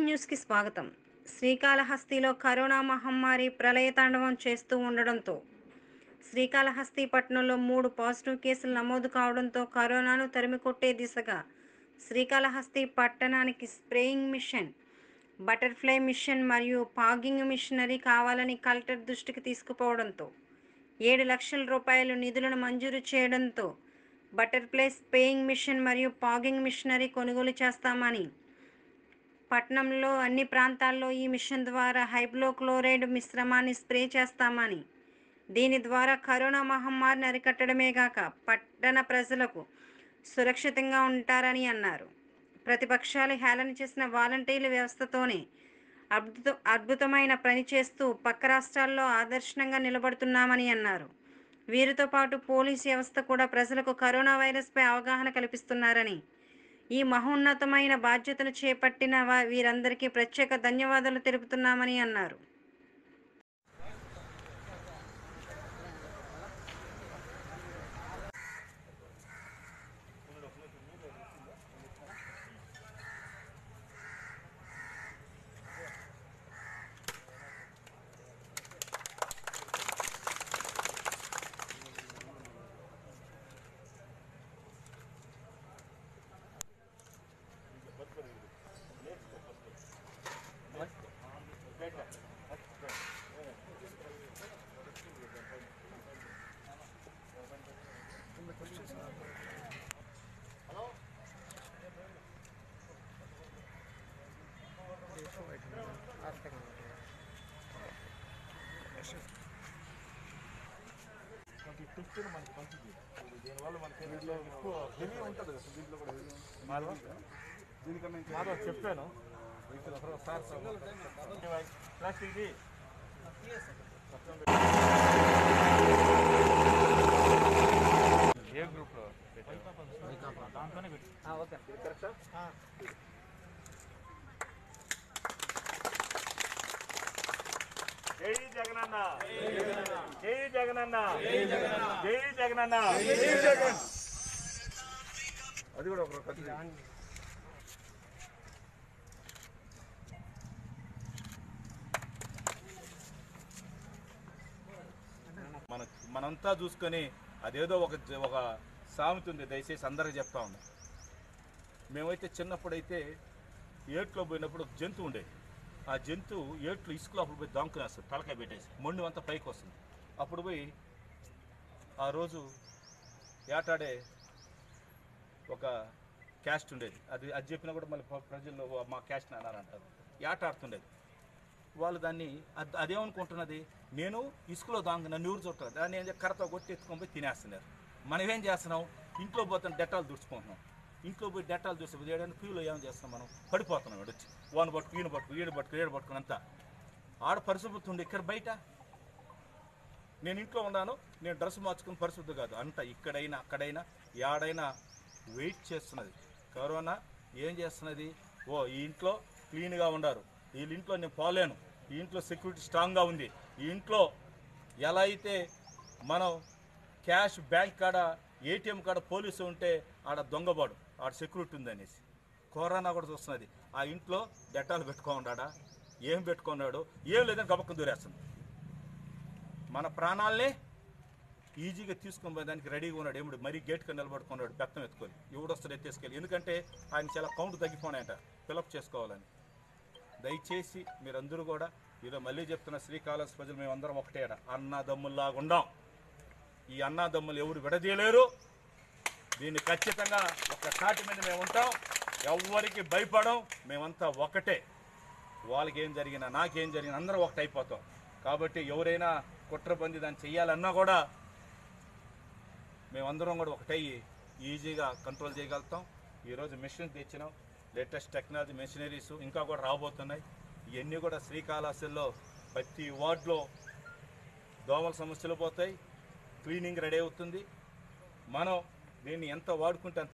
న్యూస్కి స్వాగతం శ్రీకాళహస్తిలో కరోనా మహమ్మారి ప్రళయతాండవం చేస్తూ ఉండడంతో శ్రీకాళహస్తి పట్టణంలో మూడు పాజిటివ్ కేసులు నమోదు కావడంతో కరోనాను తరిమికొట్టే దిశగా శ్రీకాళహస్తి పట్టణానికి స్ప్రేయింగ్ మిషన్ బటర్ఫ్లై మిషన్ మరియు పాగింగ్ మిషనరీ కావాలని కలెక్టర్ దృష్టికి తీసుకుపోవడంతో ఏడు లక్షల రూపాయలు నిధులను మంజూరు చేయడంతో బటర్ఫ్లై స్ప్రేయింగ్ మిషన్ మరియు పాగింగ్ మిషనరీ కొనుగోలు చేస్తామని పట్నంలో అన్ని ప్రాంతాల్లో ఈ మిషన్ ద్వారా హైడ్రోక్లోరైడ్ మిశ్రమాన్ని స్ప్రే చేస్తామని దీని ద్వారా కరోనా మహమ్మారిని అరికట్టడమే కాక పట్టణ ప్రజలకు సురక్షితంగా ఉంటారని అన్నారు ప్రతిపక్షాలు హేళన చేసిన వాలంటీర్ల వ్యవస్థతోనే అద్భుత అద్భుతమైన పని చేస్తూ పక్క రాష్ట్రాల్లో ఆదర్శనంగా నిలబడుతున్నామని అన్నారు వీరితో పాటు పోలీస్ వ్యవస్థ కూడా ప్రజలకు కరోనా వైరస్పై అవగాహన కల్పిస్తున్నారని ఈ మహోన్నతమైన బాధ్యతను చేపట్టిన వా- వీరందరికీ ప్రత్యేక ధన్యవాదాలు తెలుపుతున్నామని అన్నారు మనకి టిక్చర్ మనకి మంచిది దీనివల్ల మనకి దీంట్లో ఎక్కువ హెవీ ఉంటుంది కదా దీంట్లో కూడా హెవీ మాధవ దీనికన్నా మాధవ చెప్పాను సార్ ప్లాస్టిక్ది ఏ గ్రూప్లో దాంతోనే పెట్టి ఇది కరెక్టా జై జగనన్న జై జగనన్న జై జగనన్న జై జగన్ అది కూడా ఒక కత్తి మన మనంతా చూసుకొని అదేదో ఒక జ- ఒక సామెత ఉంది దయచేసి అందరికి చెప్తా ఉన్నాం మేమైతే చిన్నప్పుడైతే ఏట్లో పోయినప్పుడు ఒక జంతువు ఉండేది ఆ జంతువు ఏట్లు ఇసుక లోపల పోయి దాంకునేస్తుంది తలకాయ పెట్టేసి మొండి అంతా పైకి వస్తుంది అప్పుడు పోయి ఆ రోజు ఏటాడే ఒక క్యాస్ట్ ఉండేది అది అది చెప్పినా కూడా మళ్ళీ ప్ర- ప్రజల్లో "ఓ, మా క్యాస్ట్ అన్నారంటారు ఏట ఆడుతుండేది వాళ్ళు దాన్ని అద్- అదేమనుకుంటున్నది నేను ఇసుకలో దాంగు నన్ను ఎవరు చుట్టారు దాన్ని ఏం చేయ- కర్రతో కొట్టి ఎత్తుకొని పోయి తినేస్తున్నారు మనం ఏం చేస్తున్నాం ఇంట్లో పోతే డెటాలు దుడుచుకుంటున్నాం ఇంట్లో పోయి డెటాలు చూసి చేయడానికి క్యూలో ఏం చేస్తున్నాం మనం పడిపోతున్నాం వాడు వచ్చి వాని పట్టుకు ఈయన పట్టుకు ఈయన పట్టుకు ఈడ పట్టుకుని అంతా ఆడ పరిశుభ్రత ఉంది ఇక్కడ బయట నేను ఇంట్లో ఉన్నాను నేను డ్రెస్ మార్చుకుని పరిశుద్ధి కాదు అంత ఇక్కడైనా అక్కడైనా యాడైనా వెయిట్ చేస్తున్నది కరోనా ఏం చేస్తున్నది ఓ ఈ ఇంట్లో క్లీన్గా ఉండారు ఈ ఇంట్లో నేను పోలేను ఈ ఇంట్లో సెక్యూరిటీ స్ట్రాంగ్గా ఉంది ఈ ఇంట్లో ఎలా అయితే మనం క్యాష్ బ్యాంక్ కాడ ఏటీఎం కాడ పోలీసు ఉంటే ఆడ దొంగబాడు ఆడ సెక్యూరిటీ ఉందనేసి కరోనా కూడా చూస్తున్నది ఆ ఇంట్లో డెటాలు పెట్టుకోండాడా ఏం పెట్టుకున్నాడు ఏం లేదని గబక్కం దూరేస్తుంది మన ప్రాణాలనే ఈజీగా తీసుకొని పోయేదానికి రెడీగా ఉన్నాడు ఏముడు మరీ గేట్కి నిలబడుకున్నాడు బెత్తం ఎత్తుకొని ఎవడు వస్తాడు ఎత్తేసుకెళ్ళి ఎందుకంటే ఆయన చాలా కౌంట్ తగ్గిపోయినాయంట ఫిలప్ చేసుకోవాలని దయచేసి మీరందరూ కూడా ఈరోజు మళ్ళీ చెప్తున్న శ్రీకాళహస్తి ప్రజలు మేమందరం ఒకటే ఆడ. అన్నదమ్ముల్లాగా ఉండాం ఈ అన్నదమ్ములు ఎవరు విడదీయలేరు దీన్ని ఖచ్చితంగా ఒక తాటి మీద మేము ఉంటాం ఎవ్వరికి భయపడం మేమంతా ఒకటే వాళ్ళకి ఏం జరిగినా నాకేం జరిగినా అందరం ఒకటి అయిపోతాం కాబట్టి ఎవరైనా కుట్రబంది దాన్ని చెయ్యాలన్నా కూడా మేమందరం కూడా ఒకటయ్యి ఈజీగా కంట్రోల్ చేయగలుగుతాం ఈరోజు మిషన్ తెచ్చినాం లేటెస్ట్ టెక్నాలజీ మెషినరీస్ ఇంకా కూడా రాబోతున్నాయి ఇవన్నీ కూడా శ్రీకాళహస్తిలో ప్రతి వార్డులో దోమల సమస్యలు పోతాయి క్లీనింగ్ రెడీ అవుతుంది మనం దీన్ని ఎంత వాడుకుంటే అంత